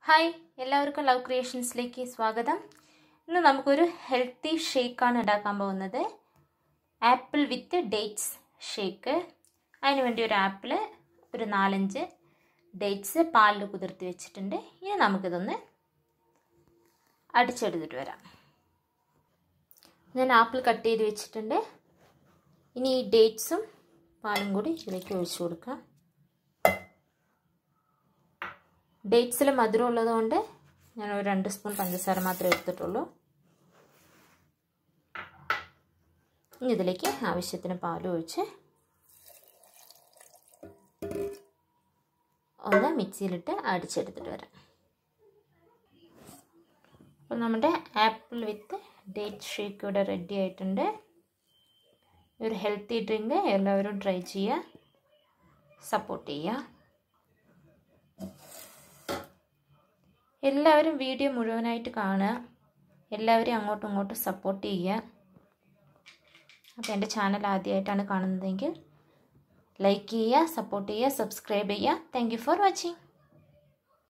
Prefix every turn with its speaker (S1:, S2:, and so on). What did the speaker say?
S1: hi എല്ലാവർക്കും love ക്രിയേഷൻസിലേക്ക് സ്വാഗതം ഇന്ന് നമുക്കൊരു ഹെൽത്തി ഷേക്കാണ് ഉണ്ടാക്കാൻ പോകുന്നത് ആപ്പിൾ വിത്ത് ഡേറ്റ്സ് ഷേക്ക് അതിന് വേണ്ടി ഒരു ആപ്പിൾ ഒരു നാലഞ്ച് ഡേറ്റ്സ് പാലിൽ കുതിർത്തി വെച്ചിട്ടുണ്ട് ഇനി നമുക്കിതൊന്ന് അടിച്ചെടുത്തിട്ട് വരാം ഞാൻ ആപ്പിൾ കട്ട് ചെയ്ത് വെച്ചിട്ടുണ്ട് ഇനി ഈ ഡേറ്റ്സും പാലും കൂടി ഇതിലേക്ക് ഒഴിച്ചു കൊടുക്കാം ഡേറ്റ്സിൽ മധുരം ഉള്ളതുകൊണ്ട് ഞാൻ ഒരു രണ്ട് സ്പൂൺ പഞ്ചസാര മാത്രമേ എടുത്തിട്ടുള്ളൂ ഇനി ഇതിലേക്ക് ആവശ്യത്തിന് പാൽ ഒഴിച്ച് ഒന്ന് മിക്സിയിലിട്ട് അടിച്ചെടുത്തിട്ട് വരാം അപ്പോൾ നമ്മുടെ ആപ്പിൾ വിത്ത് ഡേറ്റ് ഷേക്ക് ഇവിടെ റെഡി ആയിട്ടുണ്ട് ഒരു ഹെൽത്തി ഡ്രിങ്ക് എല്ലാവരും ട്രൈ ചെയ്യുക സപ്പോർട്ട് ചെയ്യുക എല്ലാവരും വീഡിയോ മുഴുവനായിട്ട് കാണുക എല്ലാവരെയും അങ്ങോട്ടും ഇങ്ങോട്ടും സപ്പോർട്ട് ചെയ്യുക അപ്പോൾ എൻ്റെ ചാനൽ ആദ്യമായിട്ടാണ് കാണുന്നതെങ്കിൽ ലൈക്ക് ചെയ്യുക സപ്പോർട്ട് ചെയ്യുക സബ്സ്ക്രൈബ് ചെയ്യുക താങ്ക് ഫോർ വാച്ചിങ്